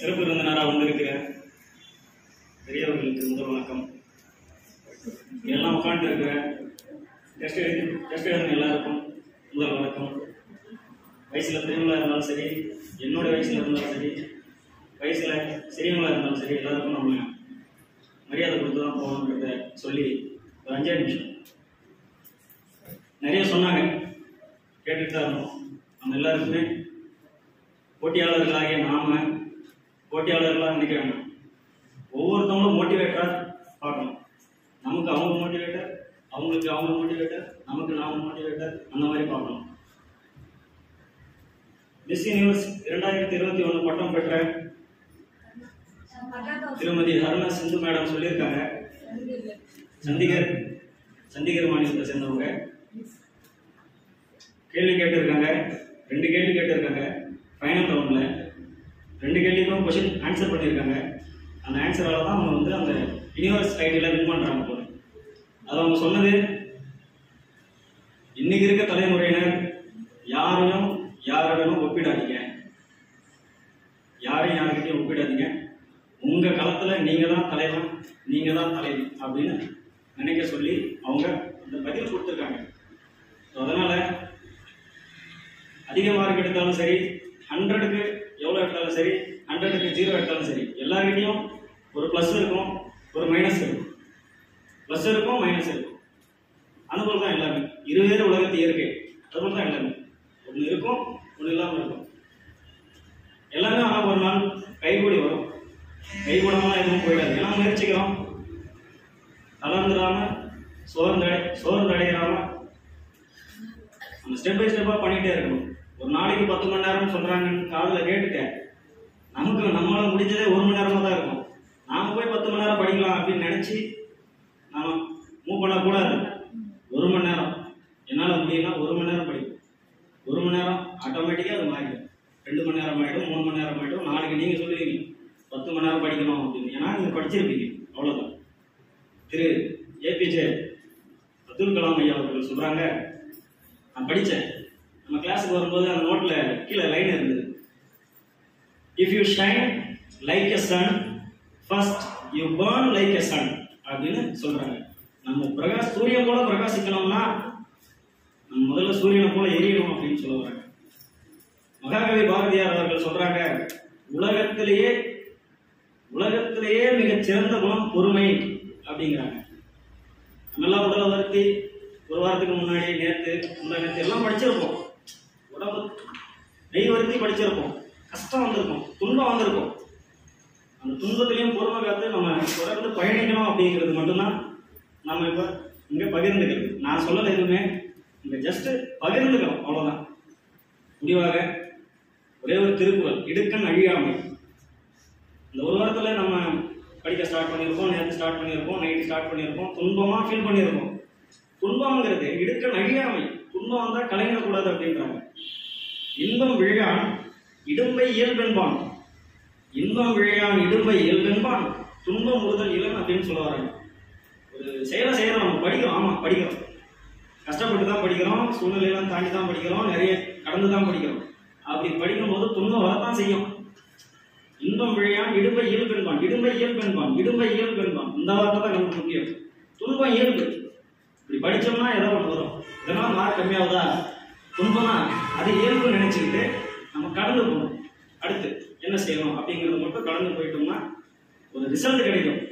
சிறப்பு விருந்தினராக வந்திருக்கிற பெரியவர்களுக்கு முதல் வணக்கம் எல்லாம் உட்காந்து இருக்கிற டெஸ்ட் எழுதி டெஸ்ட் எழுதுன எல்லாருக்கும் முதல் வணக்கம் வயசில் பெரியவங்களா இருந்தாலும் சரி என்னோட வயசில் இருந்தாலும் சரி வயசில் சிறியவங்களா இருந்தாலும் சரி எல்லாருக்கும் நம்ம மரியாதை கொடுத்து தான் போகணுன்றத சொல்லி ஒரு அஞ்சே நிமிஷம் நிறைய சொன்னாங்க கேட்டுட்டு தான் இருந்தோம் நம்ம எல்லாருக்குமே போட்டியாளர்களாகிய நாம போட்டியாளர்களாக நினைக்க வேண்டாம் ஒவ்வொருத்தவங்களும் மோட்டிவேட்டராக பார்க்கணும் நமக்கு அவங்க மோட்டிவேட்டர் அவங்களுக்கு அவங்க மோட்டிவேட்டர் நமக்கு நாம மோட்டிவேட்டர் அந்த மாதிரி பார்க்கணும் மிஸ் யூனிவர்ஸ் இரண்டாயிரத்தி இருபத்தி ஒன்று பட்டம் பெற்ற திருமதி அருணா சிந்து மேடம் சொல்லியிருக்காங்க சண்டிகர் சண்டிகர் மாநிலத்தை சேர்ந்தவங்க கேள்வி கேட்டிருக்காங்க ரெண்டு கேள்வி கேட்டிருக்காங்க ஃபைனல் ரவுண்டில் ரெண்டு கேள்விக்கும் கொஷின் ஆன்சர் பண்ணியிருக்காங்க அந்த ஆன்சரால தான் அவங்க வந்து அந்த யூனிவர்ஸ் டைட்டில் வின் பண்ணுறாங்க போல அது அவங்க சொன்னது இன்னைக்கு இருக்க தலைமுறையினர் யாரையும் யாருடனும் ஒப்பிடாதீங்க யாரையும் யாருக்கிட்டையும் ஒப்பிடாதீங்க உங்க களத்துல நீங்க தான் தலைவன் நீங்க தான் தலைவி அப்படின்னு நினைக்க சொல்லி அவங்க அந்த பதில் கொடுத்துருக்காங்க So, அதனால அதிக மார்க் எடுத்தாலும் சரி ஹண்ட்ரடுக்கு எவ்வளோ எடுத்தாலும் சரி ஹண்ட்ரடுக்கு ஜீரோ எடுத்தாலும் சரி எல்லார்கிட்டையும் ஒரு ப்ளஸ் இருக்கும் ஒரு மைனஸ் இருக்கும் ப்ளஸ் இருக்கும் மைனஸ் இருக்கும் அது போல தான் எல்லாமே இருவேறு உலகத்து இயற்கை அது போல தான் எல்லாமே ஒன்று இருக்கும் ஒன்று இல்லாமல் இருக்கும் எல்லாமே ஆனால் ஒரு நாள் கைகூடி வரும் கைகூடமாக எதுவும் போயிடாது ஏன்னா முயற்சிக்கிறோம் தளர்ந்துடாம சோர்ந்தடை சோர்ந்தடையாம நம்ம ஸ்டெப் பை ஸ்டெப்பாக பண்ணிகிட்டே இருக்கணும் ஒரு நாளைக்கு பத்து மணி நேரம் சொல்கிறாங்கன்னு காதில் கேட்டுட்டேன் நமக்கு நம்மளால முடிஞ்சதே ஒரு மணி நேரமாக தான் இருக்கும் நாம போய் பத்து மணி நேரம் படிக்கலாம் அப்படின்னு நினச்சி நாம மூவ் பண்ணக்கூடாது ஒரு மணி நேரம் என்னால் முடியும்னா ஒரு மணி நேரம் படிக்கும் ஒரு மணி நேரம் ஆட்டோமேட்டிக்காக அது மாறிடும் ரெண்டு மணி நேரம் ஆகிடும் மூணு மணி நேரம் ஆகிடும் நாளைக்கு நீங்கள் சொல்லுவீங்க பத்து மணி நேரம் படிக்கணும் அப்படின்னு ஏன்னா நீங்கள் படிச்சிருப்பீங்க அவ்வளோதான் திரு ஏபிஜே அப்துல் கலாம் ஐயா அவர்கள் சொல்கிறாங்க நான் படித்தேன் நம்ம கிளாஸுக்கு வரும்போது அந்த நோட்டில் கீழே லைன் இருந்தது if you shine like a sun first you burn like a sun அப்படின்னு சொல்றாங்க நம்ம பிரகாஷ் சூரியன் போல பிரகாசிக்கணும்னா நம்ம முதல்ல சூரியனை போல எரியணும் அப்படின்னு சொல்ல வராங்க மகாகவி பாரதியார் அவர்கள் சொல்றாங்க உலகத்திலேயே உலகத்திலேயே மிகச் சிறந்த குணம் பொறுமை அப்படிங்கிறாங்க நல்லா உடலை வருத்தி ஒரு வாரத்துக்கு முன்னாடி நேற்று முந்தா நேற்று எல்லாம் படிச்சிருப்போம் உடம்பு நெய் வருத்தி படிச்சிருப்போம் கஷ்டம் வந்திருக்கும் துன்பம் வந்திருக்கும் அந்த துன்பத்திலையும் பொறுமை காத்து நம்ம தொடர்ந்து பயணிக்கணும் அப்படிங்கிறது மட்டும்தான் நம்ம இப்போ இங்கே பகிர்ந்துக்கிறது நான் சொல்லலை எதுவுமே இங்கே ஜஸ்ட் பகிர்ந்துக்கிறோம் அவ்வளோதான் முடிவாக ஒரே ஒரு திருக்குறள் இடுக்கண் அழியாமை இந்த ஒரு வாரத்தில் நம்ம படிக்க ஸ்டார்ட் பண்ணியிருக்கோம் நேற்று ஸ்டார்ட் பண்ணியிருக்கோம் நைட்டு ஸ்டார்ட் பண்ணியிருக்கோம் துன்பமாக ஃபீல் பண்ணியிருக்கோம் துன்பம்ங்கிறது இடுக்கண் அழியாமை துன்பம் வந்தால் கலைஞரக்கூடாது அப்படின்றாங்க இன்பம் விழையான் இடும்பை இயல்பென்பான் இன்பம் விழையான் இடும்பை இயல்பென்பான் துன்பம் முறுதல் இளன் அப்படின்னு சொல்ல வராங்க ஒரு செயலை செய்யறோம் நம்ம படிக்கிறோம் ஆமா படிக்கிறோம் கஷ்டப்பட்டு தான் படிக்கிறோம் சூழ்நிலையெல்லாம் தாண்டி தான் படிக்கிறோம் நிறைய கடந்து தான் படிக்கிறோம் அப்படி படிக்கும்போது துன்பம் வரத்தான் செய்யும் இன்பம் விழையான் இடும்பை இயல்பென்பான் இடும்பை இயல்பென்பான் இடும்பை இயல்பென்பான் இந்த வார்த்தை தான் நமக்கு முக்கியம் துன்பம் இயல்பு இப்படி படிச்சோம்னா ஏதோ ஒன்று வரும் இதனால மார்க் கம்மியாகுதா துன்பம்னா அது இயல்பு நினைச்சுக்கிட்டு நம்ம கடந்து போகணும் அடுத்து என்ன செய்யணும் அப்படிங்கிறது மட்டும் கடந்து போயிட்டோம்னா ஒரு ரிசல்ட் கிடைக்கும்